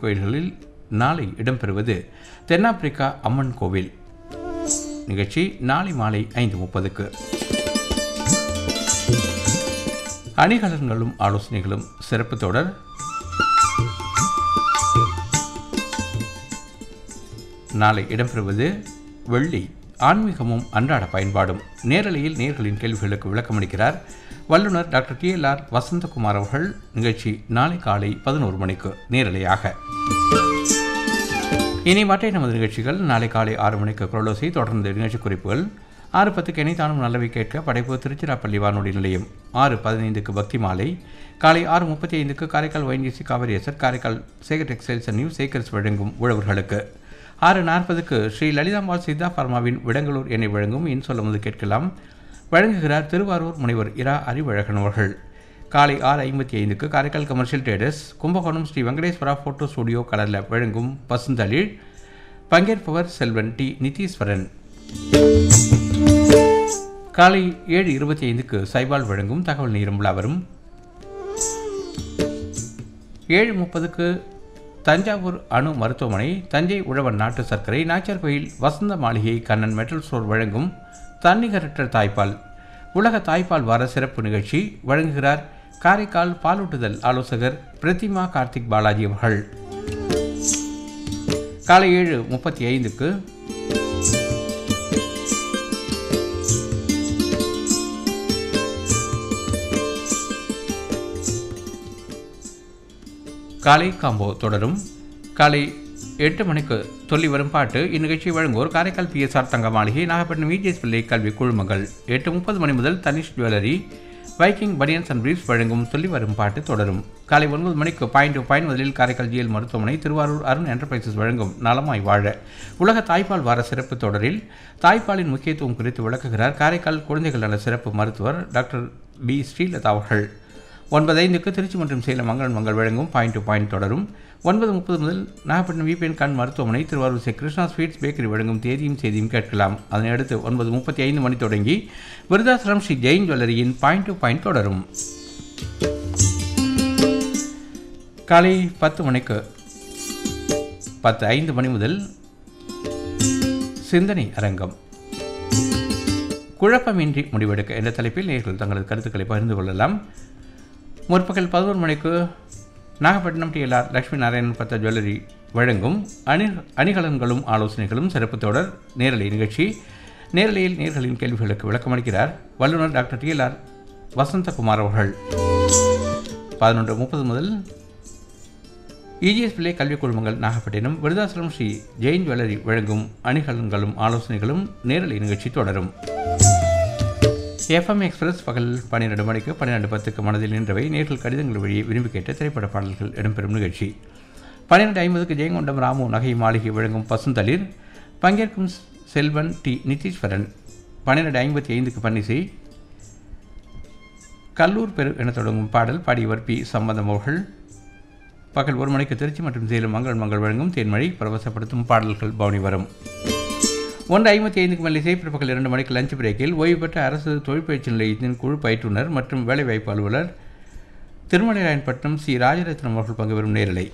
திருக்கோயில்களில் நாளை இடம்பெறுவது தென்னாப்பிரிக்கா அம்மன் கோவில் நிகழ்ச்சி நாளை மாலை ஐந்து முப்பதுக்கு அணிகலன்களும் ஆலோசனைகளும் சிறப்பு தொடர் நாளை இடம்பெறுவது வெள்ளி ஆன்மீகமும் அன்றாட பயன்பாடும் நேரலையில் நேர்களின் கேள்விகளுக்கு விளக்கமளிக்கிறார் வல்லுநர் doctor K L R Vasanthakumar அவர்கள் நிகழ்ச்சி நாளை காலை பதினோரு மணிக்கு நேரலையாக இனி மற்ற நமது நிகழ்ச்சிகள் நாளை காலை ஆறு மணிக்கு குரலோசை தொடர்ந்து நிகழ்ச்சி குறிப்புகள் ஆறு பத்துக்கு இணைத்தானும் நல்லவை கேட்க படைப்பு திருச்சிராப்பள்ளி வானொலி நிலையம் ஆறு பதினைந்துக்கு பக்தி மாலை காலை ஆறு முப்பத்தி ஐந்துக்கு காரைக்கால் ஒயின்ஜிசி காவிரியசர் Karaikal Sekar textiles and new Sekar's வழங்கும் உழவர்களுக்கு ஆறு நாற்பதுக்கு ஸ்ரீ லலிதாம்பாள் சித்தா பர்மாவின் விடங்களூர் எண்ணெய் வழங்கும் இன் சொல்லும்போது கேட்கலாம் வழங்குகிறார் திருவாரூர் முனைவர் இரா அறிவழகன் அவர்கள் காலை ஆறு ஐம்பத்தி ஐந்துக்கு Karaikal commercial traders Kumbakonam Sri Venkateswara photo studio கடலில் வழங்கும் பசுந்தளிர் பங்கேற்பவர் செல்வன் டி நிதீஸ்வரன் காலை ஏழு இருபத்தி ஐந்துக்கு சைபால் வழங்கும் தகவல் நீரும் வரும் ஏழு முப்பதுக்கு தஞ்சாவூர் அணு மருத்துவமனை தஞ்சை உழவன் நாட்டு சர்க்கரை நாச்சர் கோயில் வசந்த மாளிகை கண்ணன் மெட்டல் ஸ்டோர் வழங்கும் தன்னிகரற்ற தாய்ப்பால் உலக தாய்ப்பால் வார சிறப்பு நிகழ்ச்சி வழங்குகிறார் காரைக்கால் பாலூட்டுதல் ஆலோசகர் பிரதிமா கார்த்திக் பாலாஜி அவர்கள் காலை ஏழு முப்பத்தி ஐந்துக்கு காலை காம்போ தொடரும் காலை எட்டு மணிக்கு சொல்லி வரும் பாட்டு இந்நிகழ்ச்சி வழங்குவோர் காரைக்கால் பிஎஸ்ஆர் தங்க மாளிகை நாகப்பட்டினம் விஜிஎஸ் பிள்ளை கல்வி குழுமங்கள் எட்டு முப்பது மணி முதல் Tanishq jewellery Viking banians and briefs வழங்கும் சொல்லி வரும் பாட்டு தொடரும் காலை ஒன்பது மணிக்கு பாயிண்ட் டு பாயிண்ட் முதலில் காரைக்கால் ஜிஎல் மருத்துவமனை திருவாரூர் அருண் என்டர்பிரைசஸ் வழங்கும் நலமாய் வாழ உலக தாய்ப்பால் வார சிறப்பு தொடரில் தாய்ப்பாலின் முக்கியத்துவம் குறித்து விளக்குகிறார் காரைக்கால் குழந்தைகள் நல சிறப்பு மருத்துவர் டாக்டர் பி ஸ்ரீலதா அவர்கள் ஒன்பது ஐந்துக்கு திருச்சி மற்றும் சேலம் மங்களன் மங்கள் வழங்கும் பாயிண்ட் டு பாயிண்ட் தொடரும் ஒன்பது முப்பது முதல் நாகப்பட்டினம் விபிஎன் கண் மருத்துவமனை திருவாரூர் ஸ்ரீ கிருஷ்ணா ஸ்வீட்ஸ் பேக்கரி வழங்கும் தேதியும் செய்தியும் கேட்கலாம் அதனை அடுத்து ஒன்பது முப்பத்தி ஐந்து மணி தொடங்கி விருதாசலம் ஸ்ரீ ஜெயின் ஜுவல்லரியின் பாயிண்ட் டு பாயிண்ட் தொடரும் காலை பத்து மணிக்கு பத்து ஐந்து மணி முதல் சிந்தனை அரங்கம் குழப்பமின்றி முடிவெடுக்க என்ற தலைப்பில் நேர்கள் தங்களது கருத்துக்களை பகிர்ந்து கொள்ளலாம் முற்பகல் பதினோரு மணிக்கு நாகப்பட்டினம் டிஎல்ஆர் லட்சுமி நாராயணன் பத்த ஜுவல்லரி வழங்கும் அணி அணிகலன்களும் ஆலோசனைகளும் சிறப்பு தொடர் நேரலை நிகழ்ச்சி நேரலையில் நேர்களின் கேள்விகளுக்கு விளக்கமளிக்கிறார் வல்லுநர் டாக்டர் டிஎல்ஆர் வசந்தகுமார் அவர்கள் பதினொன்று முப்பது முதல் இஜிஎஸ் பிள்ளை கல்விக் குழுமங்கள் நாகப்பட்டினம் விருதாசலம் ஸ்ரீ ஜெயின் ஜுவல்லரி வழங்கும் அணிகலன்களும் ஆலோசனைகளும் நேரலை நிகழ்ச்சி தொடரும் எஃப்எம் எக்ஸ்பிரஸ் பகல் பன்னிரெண்டு மணிக்கு பன்னிரெண்டு பத்துக்கு மனதில் நின்றவை நேர்கள் கடிதங்கள் வழியே விரும்பி கேட்ட திரைப்பட பாடல்கள் இடம்பெறும் நிகழ்ச்சி பன்னிரெண்டு ஐம்பதுக்கு ஜெயங்கொண்டம் ராமு நகை மாளிகை வழங்கும் பசுந்தளிர் பங்கேற்கும் செல்வன் டி நிதீஸ்வரன் பன்னிரெண்டு ஐம்பத்தி ஐந்துக்கு பன்னிசை கல்லூர் பெரு என தொடங்கும் பாடல் பாடியவர் பி சம்பந்தம் அவர்கள் பகல் ஒரு மணிக்கு திருச்சி மற்றும் சேலம் மங்கள் மங்கள் வழங்கும் தேன்மழை பரவசப்படுத்தும் பாடல்கள் பவனி வரும் ஒன்று ஐம்பத்தி ஐந்துக்கு மேல் இசை பிற்பகல் இரண்டு மணிக்கு லஞ்ச் பிரேக்கில் ஓய்வு பெற்ற அரசு தொழிற்பயிற்சி நிலையத்தின் குழு பயிற்றுனர் மற்றும் வேலைவாய்ப்பு அலுவலர் திருமலைராயன்பட்டினம் சி ராஜரத்னம் அவர்கள் பங்கு பெறும் நேரலை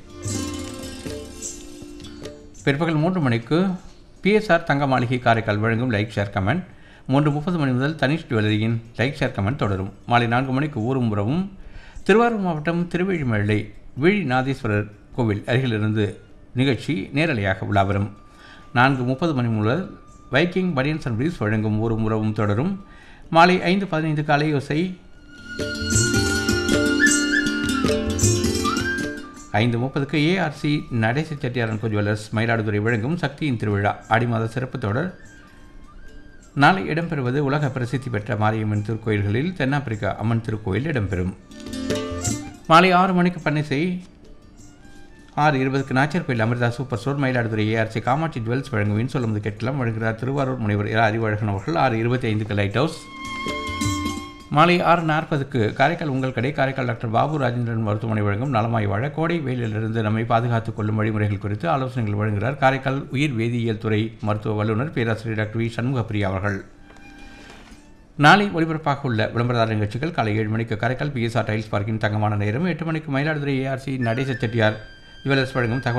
பிற்பகல் மூன்று மணிக்கு பிஎஸ்ஆர் தங்க மாளிகை காரைக்கால் வழங்கும் லைக் ஷேர் கமெண்ட் மூன்று முப்பது மணி முதல் தனிஷ் ஜுவல்லரியின் லைக் ஷேர் கமெண்ட் தொடரும் மாலை நான்கு மணிக்கு ஊரும் உறவும் திருவாரூர் மாவட்டம் திருவெழிமலை விழி நாதீஸ்வரர் கோவில் அருகிலிருந்து நிகழ்ச்சி நேரலையாக உலாவரும் நான்கு முப்பது மணி முதல் வைக்கிங் பனியன்ஸ் அண்ட் பிரீஸ் வழங்கும் ஒரு உறவும் தொடரும் மாலை ஐந்து பதினைந்து காலை யோசை ஐந்து முப்பதுக்கு ஏஆர்சி நடேச செட்டியாரன் ஜுவல்லர்ஸ் மயிலாடுதுறை வழங்கும் சக்தியின் திருவிழா ஆடி மாத சிறப்பு தொடர் நாளை இடம்பெறுவது உலக பிரசித்தி பெற்ற மாரியம்மன் திருக்கோயில்களில் தென்னாப்பிரிக்கா அம்மன் திருக்கோயில் இடம்பெறும் மாலை ஆறு மணிக்கு பன்னிசை ஆறு இருபதுக்கு Nachar Koil Amirtha super store Mayiladuthurai ARC Kamatchi jewels வழங்குவின் சொல்லும்போது கேட்கலாம் வழங்குகிறார் திருவாரூர் முனைவர் இரா அறிவழகன் அவர்கள் ஆறு இருபத்தி ஐந்துக்கு லைட் ஹவுஸ் மாலை ஆறு நாற்பதுக்கு காரைக்கால் உங்கள் கடை காரைக்கால் டாக்டர் பாபு ராஜேந்திரன் மருத்துவமனை வழங்கும் நலமாய் வாழ கோடை வெயிலிலிருந்து நம்மை பாதுகாத்துக் கொள்ளும் வழிமுறைகள் குறித்து ஆலோசனைகள் வழங்குகிறார் காரைக்கால் உயிர் வேதியியல் துறை மருத்துவ வல்லுநர் பேராசிரியர் டாக்டர் வி சண்முகப்பிரியா அவர்கள் நாளை ஒளிபரப்பாக உள்ள விளம்பரதார நிகழ்ச்சிகள் காலை ஏழு மணிக்கு காரைக்கால் பிஎஸ்ஆர் டைல்ஸ் பார்க்கின் தங்கமான நேரம் எட்டு மணிக்கு மயிலாடுதுறை ஏஆர்சி நடேச செட்டியார் ஜுவல்லர்ஸ் வழங்கும் தகவல்